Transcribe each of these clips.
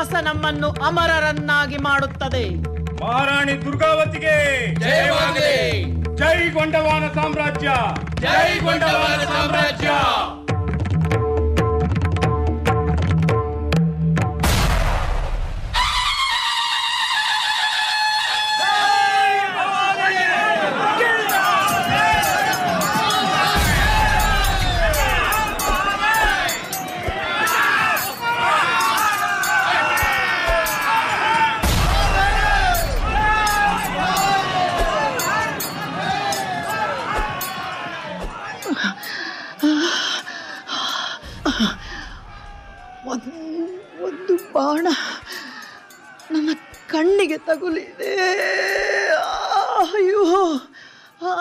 ನಮ್ಮನ್ನು ಅಮರರನ್ನಾಗಿ ಮಾಡುತ್ತದೆ ಮಹಾರಾಣಿ ದುರ್ಗಾವತಿಗೆ ಜಯವಾಗಲಿ ಜೈ ಗೊಂಡವಾನ ಸಾಮ್ರಾಜ್ಯ ಜೈ ಗೊಂಡವಾನ ಸಾಮ್ರಾಜ್ಯ ಒಂದು ಒಂದು ಬಾಣ ನನ್ನ ಕಣ್ಣಿಗೆ ತಗುಲಿದೆ ಅಯ್ಯೋ ಆ,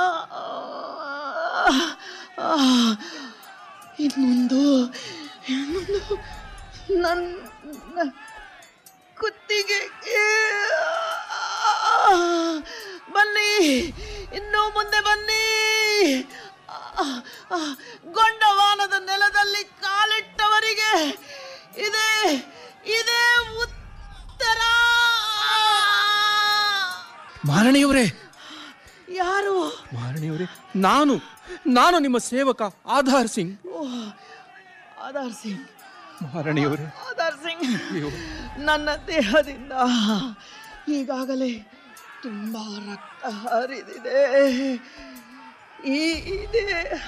ಆ, ಇನ್ನೊಂದು ಇನ್ನೊಂದು ನನ್ನ ಕುತ್ತಿಗೆಗೆ ಆ, ಬನ್ನಿ ಇನ್ನೂ ಮುಂದೆ ಬನ್ನಿ ಆ, ಆ, ಗೊಂಡವಾನದ ನೆಲದಲ್ಲಿ ಕಾಲಿಟ್ಟವರಿಗೆ ಇದೆ ಇದೇ ಉತ್ತರ ಮಹಾರಾಣಿಯವರೇ ಯಾರು ಮಹಾರಾಣಿಯವರೇ ನಾನು ನಾನು ನಿಮ್ಮ ಸೇವಕ ಆಧಾರ್ ಸಿಂಗ್ ಓ, ಆಧಾರ್ ಸಿಂಗ್ ಮಹಾರಾಣಿಯವರೇ ಆಧಾರ್ ಸಿಂಗ್ ಅಯ್ಯೋ. ನನ್ನ ದೇಹದಿಂದ ಈಗಾಗಲೇ ತುಂಬ ರಕ್ತ ಹರಿದಿದೆ ಈ ಈ ದೇಹ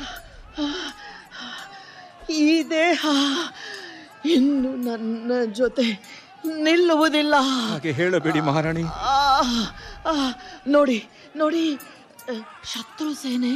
ಈ ದೇಹ ಇನ್ನು ನನ್ನ ಜೊತೆ ನಿಲ್ಲುವುದಿಲ್ಲ ಹಾಗೆ ಹೇಳಬೇಡಿ ಮಹಾರಾಣಿ ಆ, ಆ, ನೋಡಿ ನೋಡಿ ಆ, ಶತ್ರು ಸೇನೆ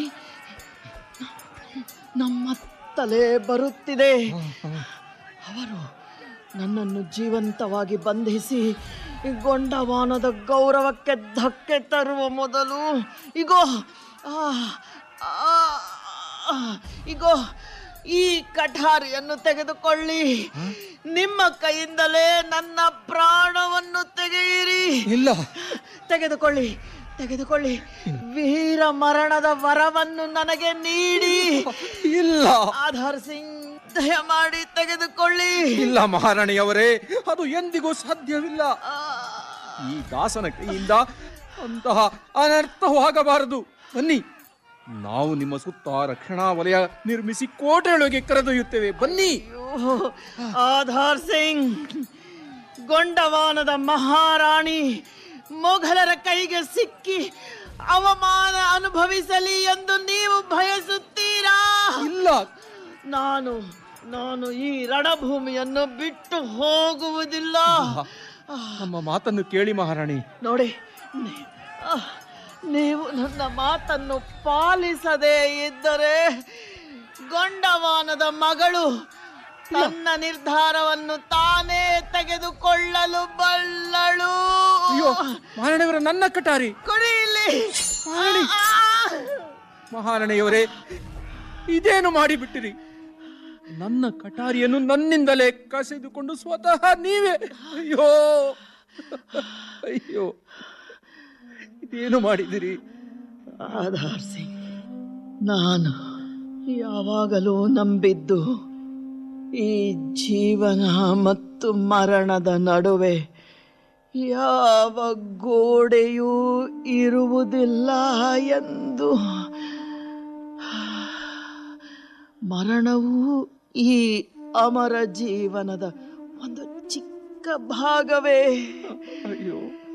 ನಮ್ಮ ತಲೆ ಬರುತ್ತಿದೆ ಅವರು ನನ್ನನ್ನು ಜೀವಂತವಾಗಿ ಬಂಧಿಸಿ ಈ ಗೊಂಡವಾನದ ಗೌರವಕ್ಕೆ ಧಕ್ಕೆ ತರುವ ಮೊದಲು ಇಗೋ ಆ, ಆ, ಆ, ಇಗೋ ಈ ಕಠಾರಿಯನ್ನು ತೆಗೆದುಕೊಳ್ಳಿ ನಿಮ್ಮ ಕೈಯಿಂದಲೇ ನನ್ನ ಪ್ರಾಣವನ್ನು ತೆಗೆಯಿರಿ ಇಲ್ಲ ತೆಗೆದುಕೊಳ್ಳಿ ತೆಗೆದುಕೊಳ್ಳಿ ವೀರ ಮರಣದ ವರವನ್ನು ನನಗೆ ನೀಡಿ ಇಲ್ಲ ಆಧಾರ್ ಸಿಂಗ್ ದಯಮಾಡಿ ತೆಗೆದುಕೊಳ್ಳಿ ಇಲ್ಲ ಮಹಾರಾಣಿಯವರೇ ಅದು ಎಂದಿಗೂ ಸಾಧ್ಯವಿಲ್ಲ ಆ, ಈ ದಾಸನ ಕೈಯಿಂದ ಅಂತಹ ಅನರ್ಥವಾಗಬಾರದು ಬನ್ನಿ ನಾವು ನಿಮ್ಮ ಸುತ್ತ ರಕ್ಷಣಾ ವಲಯ ನಿರ್ಮಿಸಿ ಕೋಟೆಯೊಳಗೆ ಕರೆದೊಯ್ಯುತ್ತೇವೆ ಬನ್ನಿ ಅಯ್ಯೋ, ಆಧಾರ್ ಸಿಂಗ್ ಗೊಂಡವಾನದ ಮಹಾರಾಣಿ ಮೊಘಲರ ಕೈಗೆ ಸಿಕ್ಕಿ ಅವಮಾನ ಅನುಭವಿಸಲಿ ಎಂದು ನೀವು ಬಯಸುತ್ತೀರಾ ಇಲ್ಲ ನಾನು ನಾನು ಈ ರಣಭೂಮಿಯನ್ನು ಬಿಟ್ಟು ಹೋಗುವುದಿಲ್ಲ ನಮ್ಮ ಮಾತನ್ನು ಕೇಳಿ ಮಹಾರಾಣಿ ನೋಡಿ ನೀ- ಆ, ನೀವು ನನ್ನ ಮಾತನ್ನು ಪಾಲಿಸದೇ ಇದ್ದರೆ ಗೊಂಡವಾನದ ಮಗಳು ತನ್ನ ನಿರ್ಧಾರವನ್ನು ತಾನೇ ತೆಗೆದುಕೊಳ್ಳಲು ಬಲ್ಲಳು ಅಯ್ಯೋ ಮಹಾರಾಣಿಯವರ ನನ್ನ ಕಟಾರಿ ಕೊಡಿ ಇಲ್ಲಿ ಮಹಾರಾಣಿ. ಮಹಾರಾಣಿಯವರೇ ಇದೇನು ಮಾಡಿಬಿಟ್ಟಿರಿ ನನ್ನ ಕಟಾರಿಯನ್ನು ನನ್ನಿಂದಲೇ ಕಸಿದುಕೊಂಡು ಸ್ವತಃ ನೀವೇ ಅಯ್ಯೋ ಅಯ್ಯೋ ಇದೇನು ಮಾಡಿದಿರಿ ಆಧಾರ್ ಸಿಂಗ್ ನಾನು ಯಾವಾಗಲೂ ನಂಬಿದ್ದು ಈ ಜೀವನ ಮತ್ತು ಮರಣದ ನಡುವೆ ಯಾವ ಗೋಡೆಯೂ ಇರುವುದಿಲ್ಲ ಎಂದು ಮರಣವು ಈ ಅಮರ ಜೀವನದ ಒಂದು ಚಿಕ್ಕ ಭಾಗವೇ ಅಯ್ಯೋ